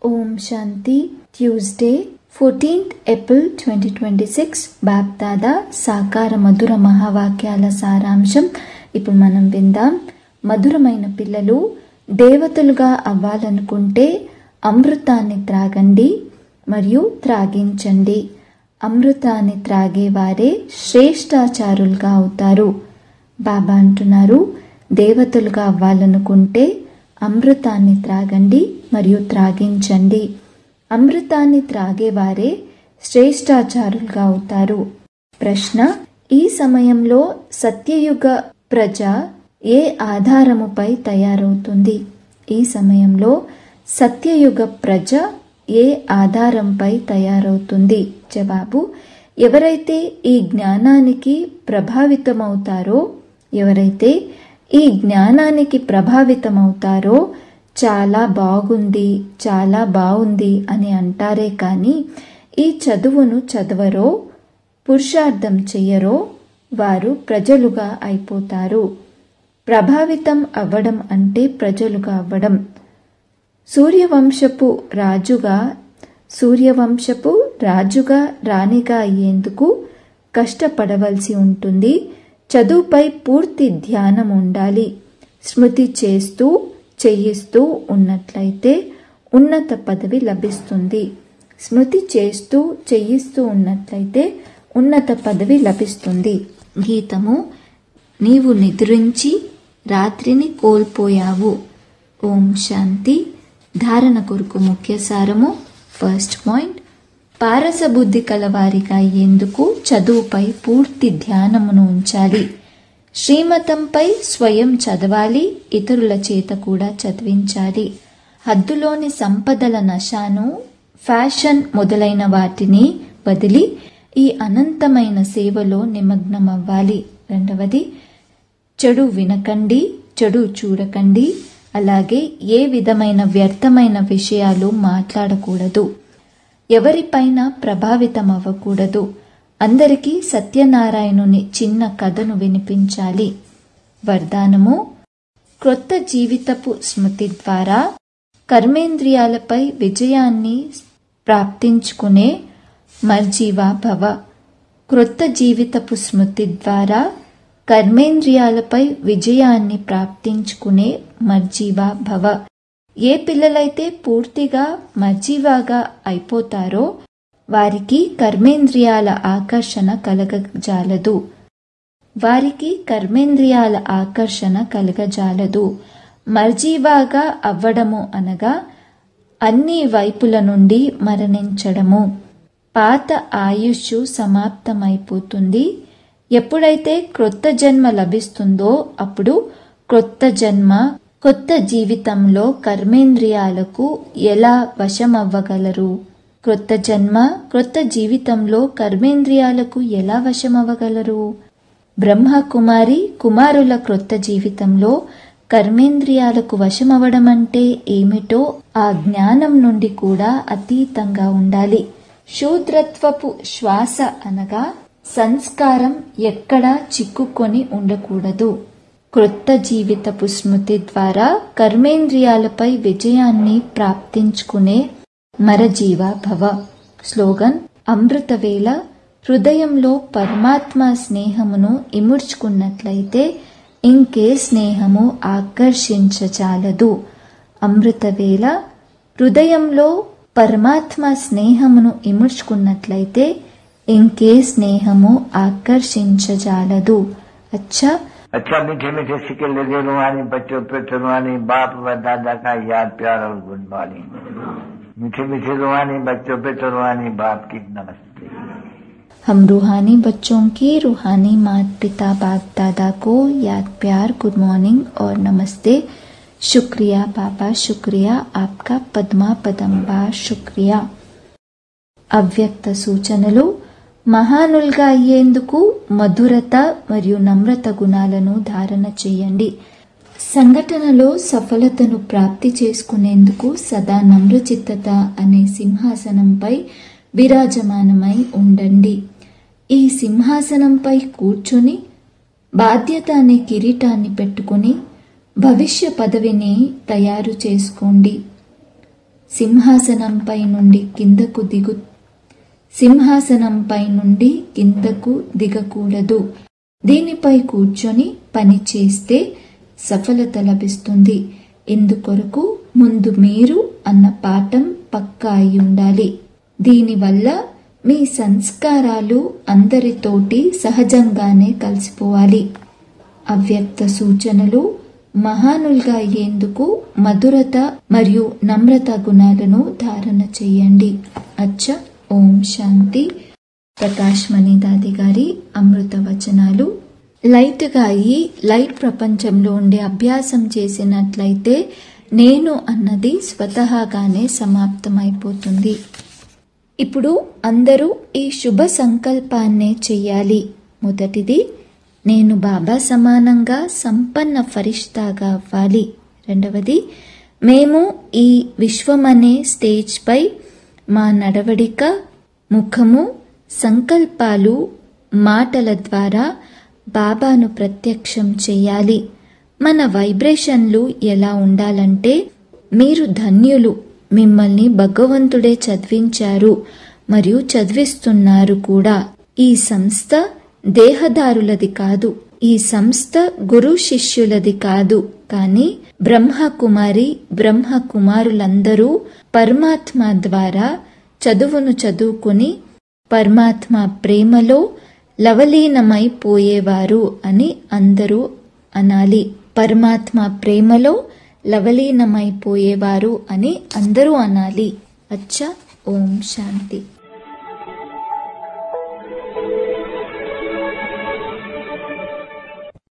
ఓం శాంతి Tuesday fourteenth April twenty twenty six Bapdada సాకార మధుర మహావాక్యాల సారాంశం ఇప్పుడు మనం విందాం మధురమైన పిల్లలు దేవతలుగా అవ్వాలనుకుంటే అమృతాన్ని త్రాగండి మరియు త్రాగించండి అమృతాన్ని త్రాగేవారే శ్రేష్టాచారులుగా అవుతారు బాబా అంటున్నారు దేవతలుగా అవ్వాలనుకుంటే అమృతాన్ని త్రాగండి మరియు త్రాగించండి అమృతాన్ని త్రాగేవారే శ్రేష్టాచారులుగా అవుతారు ప్రశ్న ఈ సమయంలో సత్యయుగ ప్రజ ఏ ఆధారముపై తయారవుతుంది ఈ సమయంలో సత్యయుగ ప్రజ ఏ ఆధారంపై తయారవుతుంది జవాబు ఎవరైతే ఈ జ్ఞానానికి ప్రభావితమవుతారో ఎవరైతే ఈ జ్ఞానానికి ప్రభావితమవుతారో చాలా బాగుంది చాలా బాగుంది అని అంటారే కానీ ఈ చదువును చదవరో పురుషార్థం చెయ్యరో వారు ప్రజలుగా అయిపోతారు ప్రభావితం అవ్వడం అంటే ప్రజలుగా అవ్వడం సూర్యవంశపు రాజుగా సూర్యవంశపు రాజుగా రాణిగా అయ్యేందుకు కష్టపడవలసి ఉంటుంది చదువుపై పూర్తి ధ్యానం ఉండాలి స్మృతి చేస్తూ చేయిస్తూ ఉన్నట్లయితే ఉన్నత పదవి లభిస్తుంది స్మృతి చేస్తూ చేయిస్తూ ఉన్నట్లయితే ఉన్నత పదవి లభిస్తుంది గీతము నీవు నిద్రించి రాత్రిని కోల్పోయావు ఓం శాంతి ధారణ కొరకు ముఖ్య సారము ఫస్ట్ పాయింట్ పారసబుద్ధి కలవారిగా అయ్యేందుకు చదువుపై పూర్తి ధ్యానమును ఉంచాలి శ్రీమతంపై స్వయం చదవాలి ఇతరుల చేత కూడా చదివించాలి హద్దులోని సంపదల నశాను ఫ్యాషన్ మొదలైన వాటిని వదిలి ఈ అనంతమైన సేవలో నిమగ్నమవ్వాలి రెండవది చెడు వినకండి చెడు చూడకండి అలాగే ఏ విధమైన వ్యర్థమైన విషయాలు మాట్లాడకూడదు ఎవరిపైన ప్రభావితం అవ్వకూడదు అందరికీ సత్యనారాయణుని చిన్న కథను వినిపించాలి వరదానము క్రొత్త జీవితపు స్మృతి ద్వారా కర్మేంద్రియాలపై విజయాన్ని ప్రాప్తించుకునే మర్జీవా భవ క్రొత్త జీవితపు స్మృతి ద్వారా కర్మేంద్రియాలపై విజయాన్ని ప్రాప్తించుకునే మర్జీవా భవ ఏ పిల్లలైతే పూర్తిగా మర్జీవాగా అయిపోతారో వారికి కర్మేంద్రియాల ఆకర్షణ కలగజాలదు వారికి కర్మేంద్రియాల ఆకర్షణ కలగజాలదు మర్జీవాగా అవ్వడము అనగా అన్ని వైపుల నుండి మరణించడము పాత ఆయుష్ సమాప్తమైపోతుంది ఎప్పుడైతే క్రొత్త జన్మ లభిస్తుందో అప్పుడు క్రొత్త జన్మ కొత్త జీవితంలో కర్మేంద్రియాలకు ఎలా వశమవ్వగలరు క్రొత్త జన్మ క్రొత్త జీవితంలో కర్మేంద్రియాలకు ఎలా వశమవ్వగలరు బ్రహ్మ కుమారి కుమారుల క్రొత్త జీవితంలో కర్మేంద్రియాలకు వశమవ్వడం అంటే ఏమిటో ఆ జ్ఞానం నుండి కూడా అతీతంగా ఉండాలి శూద్రత్వపు శ్వాస అనగా సంస్కారం ఎక్కడా చిక్కుకొని ఉండకూడదు క్రొత్త జీవితపు స్మృతి ద్వారా కర్మేంద్రియాలపై విజయాన్ని ప్రాప్తించుకునే మరజీవ భవ స్లోగన్ అమృతవేళ హృదయంలో పరమాత్మ స్నేహమును ఇముడ్చుకున్నట్లయితే ఇంకే స్నేహము ఆకర్షించచాలదు అమృతవేళ హృదయంలో పరమాత్మ స్నేహమును ఇముడ్చుకున్నట్లయితే ఇంకే స్నేహము ఆకర్షించజాలదు అచ్చా अच्छा मीठे मीठे सिक्के लगे रुहानी बच्चों पे रुहानी बाप व दादा का याद प्यार और गुड मॉर्निंग मीठे मीठे रुहानी बच्चों पे रुहानी बाप की नमस्ते हम रूहानी बच्चों की रूहानी माता पिता बाप दादा को याद प्यार गुड मॉर्निंग और नमस्ते शुक्रिया पापा शुक्रिया आपका पद्मा पदंबा शुक्रिया అవ్యక్త సూచనలు మహానులుగా అయ్యేందుకు మధురత మరియు నమ్రత గుణాలను ధారణ చేయండి సంఘటనలో సఫలతను ప్రాప్తి చేసుకునేందుకు సదా నమ్రచిత్తత అనే సింహాసనంపై విరాజమానమై ఉండండి ఈ సింహాసనంపై కూర్చొని బాధ్యత అనే కిరీటాన్ని పెట్టుకుని భవిష్య పదవిని తయారు చేసుకోండి సింహాసనంపై నుండి కిందకు దిగు సింహాసనంపై నుండి కిందకు దిగకూడదు దీనిపై కూర్చొని పని చేస్తే సఫలత లభిస్తుంది ఎందుకొరకు ముందు మీరు అన్న పాఠం పక్కా అయి ఉండాలి దీనివల్ల మీ సంస్కారాలు అందరితోటి సహజంగానే కలిసిపోవాలి అవ్యక్త సూచనలు మహానులుగా అయ్యేందుకు మధురత మరియు నమ్రత గుణాలను ధారణ చేయండి అచ్చ ఓం శాంతి ప్రకాష్ మణి దాది గారి అమృత వచనాలు లైట్గా అయి లైట్ ప్రపంచంలో ఉండే అభ్యాసం చేసినట్లయితే నేను అన్నది స్వతహాగానే సమాప్తమైపోతుంది ఇప్పుడు అందరూ ఈ శుభ సంకల్పాన్నే చెయ్యాలి మొదటిది నేను బాబా సమానంగా సంపన్న ఫరిష్తాగా అవ్వాలి రెండవది మేము ఈ విశ్వమనే స్టేజ్పై మా నడవడిక ముఖము సంకల్పాలు మాటల ద్వారా బాబాను ప్రత్యక్షం చేయాలి మన వైబ్రేషన్లు ఎలా ఉండాలంటే మీరు ధన్యులు మిమ్మల్ని భగవంతుడే చదివించారు మరియు చదివిస్తున్నారు కూడా ఈ సంస్థ దేహదారులది కాదు ఈ సంస్థ గురు శిష్యులది కాదు కానీ బ్రహ్మకుమారి బ్రహ్మ కుమారులందరూ పరమాత్మ ద్వారా చదువును చదువుకుని పరమాత్మ ప్రేమలో లవలీనమైపోయేవారు అని అందరూ అనాలి పరమాత్మ ప్రేమలో లవలీనమైపోయేవారు అని అందరూ అనాలి అచ్చా ఓం శాంతి